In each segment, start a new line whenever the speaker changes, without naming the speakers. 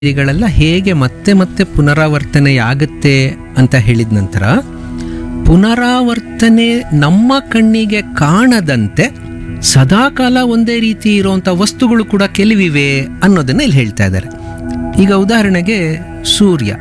ಇವುಗಳೆಲ್ಲ ಹೇಗೆ ಮತ್ತೆ ಮತ್ತೆ ಪುನರಾವರ್ತನೆಯಾಗುತ್ತೆ ಅಂತ ಹೇಳಿದ ನಂತರ ಪುನರಾವರ್ತನೆ ನಮ್ಮ ಕಣ್ಣಿಗೆ ಕಾಣದಂತೆ ಸದಾಕಾಲ ಒಂದೇ ರೀತಿ ಇರುವಂಥ ವಸ್ತುಗಳು ಕೂಡ ಕೆಲವಿವೆ ಅನ್ನೋದನ್ನ ಇಲ್ಲಿ ಹೇಳ್ತಾ ಇದ್ದಾರೆ ಈಗ ಉದಾಹರಣೆಗೆ ಸೂರ್ಯ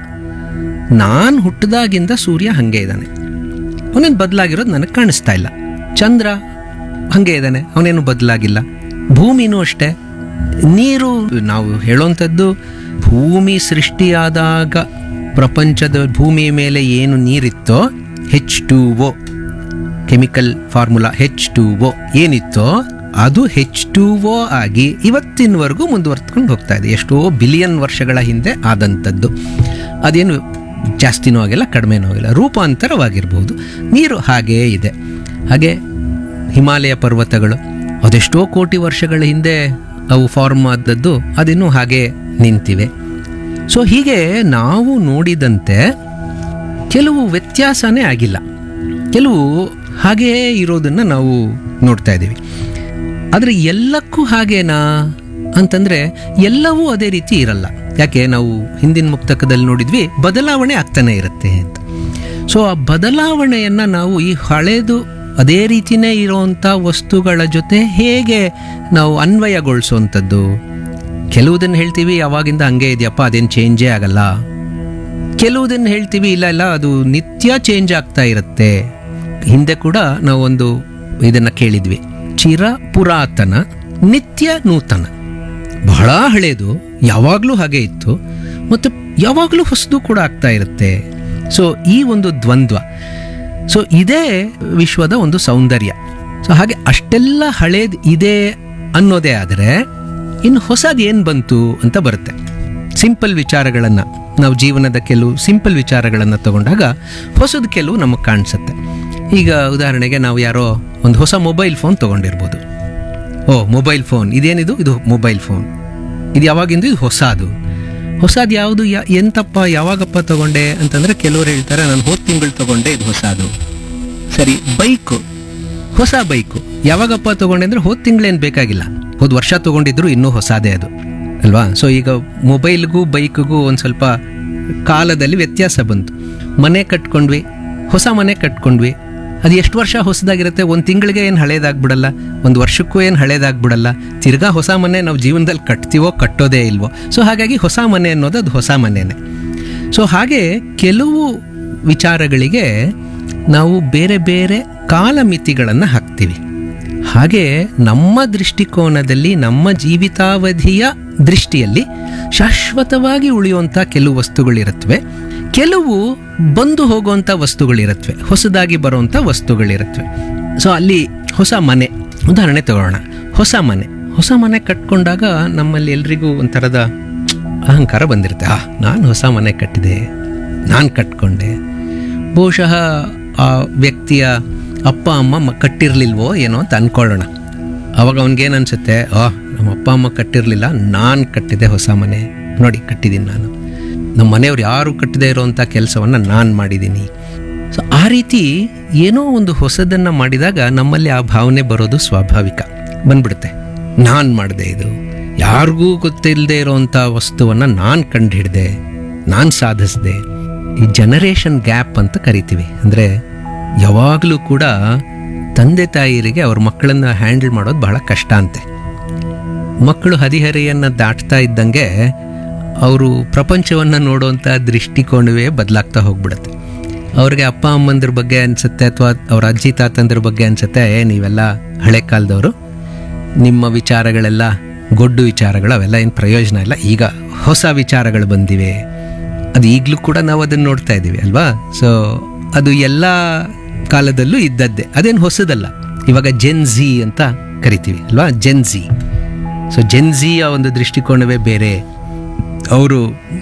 ನಾನು ಹುಟ್ಟಿದಾಗಿಂದ ಸೂರ್ಯ ಹಾಗೆ ಇದ್ದಾನೆ ಅವನೇನು ಬದಲಾಗಿರೋದು ನನಗೆ ಕಾಣಿಸ್ತಾ ಇಲ್ಲ ಚಂದ್ರ ಹಾಗೆ ಇದ್ದಾನೆ ಅವನೇನು ಬದಲಾಗಿಲ್ಲ ಭೂಮಿನೂ ಅಷ್ಟೇ ನೀರು ನಾವು ಹೇಳೋವಂಥದ್ದು ಭೂಮಿ ಸೃಷ್ಟಿಯಾದಾಗ ಪ್ರಪಂಚದ ಭೂಮಿಯ ಮೇಲೆ ಏನು ನೀರಿತ್ತೋ H two O chemical formula H two O ಏನಿತ್ತೋ ಅದು ಹೆಚ್ ಟು ಒ ಆಗಿ ಇವತ್ತಿನವರೆಗೂ ಮುಂದುವರ್ತ್ಕೊಂಡು ಹೋಗ್ತಾ ಇದೆ ಎಷ್ಟೋ ಬಿಲಿಯನ್ ವರ್ಷಗಳ ಹಿಂದೆ ಆದಂಥದ್ದು ಅದೇನು ಜಾಸ್ತಿನೂ ಆಗಿಲ್ಲ ಕಡಿಮೆನೂ ಆಗಿಲ್ಲ ರೂಪಾಂತರವಾಗಿರ್ಬೋದು ನೀರು ಹಾಗೇ ಇದೆ ಹಾಗೆ ಹಿಮಾಲಯ ಪರ್ವತಗಳು ಅದೆಷ್ಟೋ ಕೋಟಿ ವರ್ಷಗಳ ಹಿಂದೆ ಅವು ಫಾರ್ಮ್ ಆದದ್ದು ಅದಿನ್ನೂ ಹಾಗೆ ನಿಂತಿವೆ ಸೊ ಹೀಗೆ ನಾವು ನೋಡಿದಂತೆ ಕೆಲವು ವ್ಯತ್ಯಾಸನೇ ಆಗಿಲ್ಲ ಕೆಲವು ಹಾಗೆಯೇ ಇರೋದನ್ನು ನಾವು ನೋಡ್ತಾ ಇದ್ದೀವಿ ಆದರೆ ಎಲ್ಲಕ್ಕೂ ಹಾಗೇನಾ ಅಂತಂದರೆ ಎಲ್ಲವೂ ಅದೇ ರೀತಿ ಇರಲ್ಲ ಯಾಕೆ ನಾವು ಹಿಂದಿನ ಮುಕ್ತಕದಲ್ಲಿ ನೋಡಿದ್ವಿ ಬದಲಾವಣೆ ಆಗ್ತಾನೆ ಇರುತ್ತೆ ಅಂತ ಸೊ ಆ ಬದಲಾವಣೆಯನ್ನು ನಾವು ಈ ಹಳೆದು ಅದೇ ರೀತಿಯೇ ಇರೋವಂಥ ವಸ್ತುಗಳ ಜೊತೆ ಹೇಗೆ ನಾವು ಅನ್ವಯಗೊಳಿಸುವಂಥದ್ದು ಕೆಲವುದನ್ನು ಹೇಳ್ತೀವಿ ಯಾವಾಗಿಂದ ಹಂಗೆ ಇದೆಯಪ್ಪ ಅದೇನು ಚೇಂಜೇ ಆಗಲ್ಲ ಕೆಲವುದನ್ನು ಹೇಳ್ತೀವಿ ಇಲ್ಲ ಇಲ್ಲ ಅದು ನಿತ್ಯ ಚೇಂಜ್ ಆಗ್ತಾ ಇರುತ್ತೆ ಹಿಂದೆ ಕೂಡ ನಾವು ಒಂದು ಇದನ್ನು ಕೇಳಿದ್ವಿ ಚಿರ ಪುರಾತನ ನಿತ್ಯ ನೂತನ ಬಹಳ ಹಳೇದು ಯಾವಾಗಲೂ ಹಾಗೆ ಇತ್ತು ಮತ್ತು ಯಾವಾಗಲೂ ಹೊಸದು ಕೂಡ ಆಗ್ತಾ ಇರುತ್ತೆ ಸೊ ಈ ಒಂದು ದ್ವಂದ್ವ ಸೊ ಇದೇ ವಿಶ್ವದ ಒಂದು ಸೌಂದರ್ಯ ಸೊ ಹಾಗೆ ಅಷ್ಟೆಲ್ಲ ಹಳೇದು ಇದೆ ಅನ್ನೋದೇ ಆದರೆ ಇನ್ನು ಹೊಸದು ಏನು ಬಂತು ಅಂತ ಬರುತ್ತೆ ಸಿಂಪಲ್ ವಿಚಾರಗಳನ್ನು ನಾವು ಜೀವನದ ಕೆಲವು ಸಿಂಪಲ್ ವಿಚಾರಗಳನ್ನು ತಗೊಂಡಾಗ ಹೊಸದು ಕೆಲವು ನಮಗೆ ಕಾಣಿಸುತ್ತೆ ಈಗ ಉದಾಹರಣೆಗೆ ನಾವು ಯಾರೋ ಒಂದು ಹೊಸ ಮೊಬೈಲ್ ಫೋನ್ ತೊಗೊಂಡಿರ್ಬೋದು ಓ ಮೊಬೈಲ್ ಫೋನ್ ಇದೇನಿದು ಇದು ಮೊಬೈಲ್ ಫೋನ್ ಇದು ಯಾವಾಗಿಂದು ಇದು ಹೊಸದು ಹೊಸದು ಯಾವುದು ಯಾ ಎಂತಪ್ಪ ಯಾವಾಗಪ್ಪ ತಗೊಂಡೆ ಅಂತಂದರೆ ಕೆಲವರು ಹೇಳ್ತಾರೆ ನಾನು ಹೋದ ತಿಂಗಳು ತಗೊಂಡೆ ಇದು ಹೊಸದು ಸರಿ ಬೈಕು ಹೊಸ ಬೈಕು ಯಾವಾಗಪ್ಪ ತಗೊಂಡೆ ಅಂದರೆ ಹೋದ ತಿಂಗಳೇನು ಬೇಕಾಗಿಲ್ಲ ಹೋದ ವರ್ಷ ತಗೊಂಡಿದ್ರು ಇನ್ನೂ ಹೊಸದೇ ಅದು ಅಲ್ವಾ ಸೊ ಈಗ ಮೊಬೈಲ್ಗೂ ಬೈಕ್ಗೂ ಒಂದು ಸ್ವಲ್ಪ ಕಾಲದಲ್ಲಿ ವ್ಯತ್ಯಾಸ ಬಂತು ಮನೆ ಕಟ್ಕೊಂಡ್ವಿ ಹೊಸ ಮನೆ ಕಟ್ಕೊಂಡ್ವಿ ಅದು ಎಷ್ಟು ವರ್ಷ ಹೊಸದಾಗಿರುತ್ತೆ ಒಂದು ತಿಂಗಳಿಗೆ ಏನು ಹಳೇದಾಗ್ಬಿಡಲ್ಲ ಒಂದು ವರ್ಷಕ್ಕೂ ಏನು ಹಳೇದಾಗ್ಬಿಡಲ್ಲ ತಿರ್ಗಾ ಹೊಸ ಮನೆ ನಾವು ಜೀವನದಲ್ಲಿ ಕಟ್ತೀವೋ ಕಟ್ಟೋದೇ ಇಲ್ವೋ ಸೊ ಹಾಗಾಗಿ ಹೊಸ ಮನೆ ಅನ್ನೋದು ಅದು ಹೊಸ ಮನೆಯೇ ಸೊ ಹಾಗೆ ಕೆಲವು ವಿಚಾರಗಳಿಗೆ ನಾವು ಬೇರೆ ಬೇರೆ ಕಾಲಮಿತಿಗಳನ್ನು ಹಾಕ್ತೀವಿ ಹಾಗೆ ನಮ್ಮ ದೃಷ್ಟಿಕೋನದಲ್ಲಿ ನಮ್ಮ ಜೀವಿತಾವಧಿಯ ದೃಷ್ಟಿಯಲ್ಲಿ ಶಾಶ್ವತವಾಗಿ ಉಳಿಯುವಂಥ ಕೆಲವು ವಸ್ತುಗಳಿರುತ್ತವೆ ಕೆಲವು ಬಂದು ಹೋಗುವಂಥ ವಸ್ತುಗಳಿರುತ್ತವೆ ಹೊಸದಾಗಿ ಬರುವಂಥ ವಸ್ತುಗಳಿರುತ್ತವೆ ಸೊ ಅಲ್ಲಿ ಹೊಸ ಮನೆ ಉದಾಹರಣೆ ತಗೊಳ್ಳೋಣ ಹೊಸ ಮನೆ ಹೊಸ ಮನೆ ಕಟ್ಕೊಂಡಾಗ ನಮ್ಮಲ್ಲಿ ಎಲ್ರಿಗೂ ಒಂಥರದ ಅಹಂಕಾರ ಬಂದಿರುತ್ತೆ ಆ ನಾನು ಹೊಸ ಮನೆ ಕಟ್ಟಿದೆ ನಾನು ಕಟ್ಕೊಂಡೆ ಬಹುಶಃ ಆ ವ್ಯಕ್ತಿಯ ಅಪ್ಪ ಅಮ್ಮ ಮ ಕಟ್ಟಿರ್ಲಿಲ್ವೋ ಏನೋ ಅಂತ ಅನ್ಕೊಳ್ಳೋಣ ಅವಾಗ ಅವನಿಗೇನು ಅನ್ಸುತ್ತೆ ಆ ನಮ್ಮ ಅಪ್ಪ ಅಮ್ಮ ಕಟ್ಟಿರಲಿಲ್ಲ ನಾನು ಕಟ್ಟಿದೆ ಹೊಸ ಮನೆ ನೋಡಿ ಕಟ್ಟಿದ್ದೀನಿ ನಾನು ನಮ್ಮ ಮನೆಯವ್ರು ಯಾರು ಕಟ್ಟದೇ ಇರೋವಂಥ ಕೆಲಸವನ್ನು ನಾನು ಮಾಡಿದ್ದೀನಿ ಸೊ ಆ ರೀತಿ ಏನೋ ಒಂದು ಹೊಸದನ್ನು ಮಾಡಿದಾಗ ನಮ್ಮಲ್ಲಿ ಆ ಭಾವನೆ ಬರೋದು ಸ್ವಾಭಾವಿಕ ಬಂದ್ಬಿಡುತ್ತೆ ನಾನು ಮಾಡಿದೆ ಇದು ಯಾರಿಗೂ ಗೊತ್ತಿಲ್ಲದೆ ಇರೋವಂಥ ವಸ್ತುವನ್ನು ನಾನು ಕಂಡು ಹಿಡಿದೆ ನಾನು ಸಾಧಿಸಿದೆ ಈ ಜನರೇಷನ್ ಗ್ಯಾಪ್ ಅಂತ ಕರಿತೀವಿ ಅಂದರೆ ಯಾವಾಗಲೂ ಕೂಡ ತಂದೆ ತಾಯಿಯರಿಗೆ ಅವ್ರ ಮಕ್ಕಳನ್ನು ಹ್ಯಾಂಡಲ್ ಮಾಡೋದು ಬಹಳ ಕಷ್ಟ ಅಂತೆ ಮಕ್ಕಳು ಹದಿಹರೆಯನ್ನು ದಾಟ್ತಾ ಇದ್ದಂಗೆ ಅವರು ಪ್ರಪಂಚವನ್ನು ನೋಡುವಂಥ ದೃಷ್ಟಿಕೋನವೇ ಬದಲಾಗ್ತಾ ಹೋಗ್ಬಿಡುತ್ತೆ ಅವ್ರಿಗೆ ಅಪ್ಪ ಅಮ್ಮಂದ್ರ ಬಗ್ಗೆ ಅನಿಸುತ್ತೆ ಅಥವಾ ಅವ್ರ ಅಜ್ಜಿ ತಾತಂದ್ರ ಬಗ್ಗೆ ಅನಿಸುತ್ತೆ ಏ ನೀವೆಲ್ಲ ಹಳೆ ಕಾಲದವರು ನಿಮ್ಮ ವಿಚಾರಗಳೆಲ್ಲ ಗೊಡ್ಡು ವಿಚಾರಗಳು ಅವೆಲ್ಲ ಏನು ಪ್ರಯೋಜನ ಇಲ್ಲ ಈಗ ಹೊಸ ವಿಚಾರಗಳು ಬಂದಿವೆ ಅದು ಈಗಲೂ ಕೂಡ ನಾವು ಅದನ್ನು ನೋಡ್ತಾ ಇದ್ದೀವಿ ಅಲ್ವಾ ಸೊ ಅದು ಎಲ್ಲ ಕಾಲದಲ್ಲೂ ಇದ್ದದ್ದೇ ಅದೇನು ಹೊಸದಲ್ಲ ಇವಾಗ ಜೆನ್ಝಿ ಅಂತ ಕರಿತೀವಿ ಅಲ್ವಾ ಜೆನ್ಝಿ ಸೊ ಜೆನ್ಝಿಯ ಒಂದು ದೃಷ್ಟಿಕೋನವೇ ಬೇರೆ ಅವರು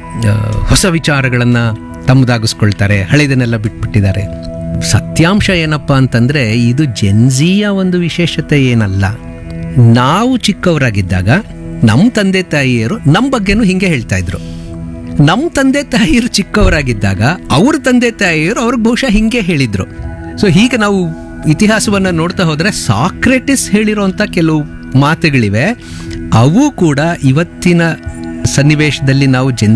ಹೊಸ ವಿಚಾರಗಳನ್ನು ತಮ್ಮದಾಗಿಸ್ಕೊಳ್ತಾರೆ ಹಳೆದನ್ನೆಲ್ಲ ಬಿಟ್ಬಿಟ್ಟಿದ್ದಾರೆ ಸತ್ಯಾಂಶ ಏನಪ್ಪ ಅಂತಂದರೆ ಇದು ಜೆನ್ಝಿಯ ಒಂದು ವಿಶೇಷತೆ ಏನಲ್ಲ ನಾವು ಚಿಕ್ಕವರಾಗಿದ್ದಾಗ ನಮ್ಮ ತಂದೆ ತಾಯಿಯರು ನಮ್ಮ ಬಗ್ಗೆನೂ ಹಿಂಗೆ ಹೇಳ್ತಾ ಇದ್ರು ನಮ್ಮ ತಂದೆ ತಾಯಿಯರು ಚಿಕ್ಕವರಾಗಿದ್ದಾಗ ಅವ್ರ ತಂದೆ ತಾಯಿಯರು ಅವ್ರಿಗೆ ಬಹುಶಃ ಹಿಂಗೆ ಹೇಳಿದ್ರು ಸೊ ಹೀಗೆ ನಾವು ಇತಿಹಾಸವನ್ನು ನೋಡ್ತಾ ಹೋದರೆ ಸಾಕ್ರೆಟಿಸ್ ಹೇಳಿರೋಂಥ ಕೆಲವು ಮಾತುಗಳಿವೆ ಅವು ಕೂಡ ಇವತ್ತಿನ ಸನ್ನಿವೇಶದಲ್ಲಿ ನಾವು ಜನ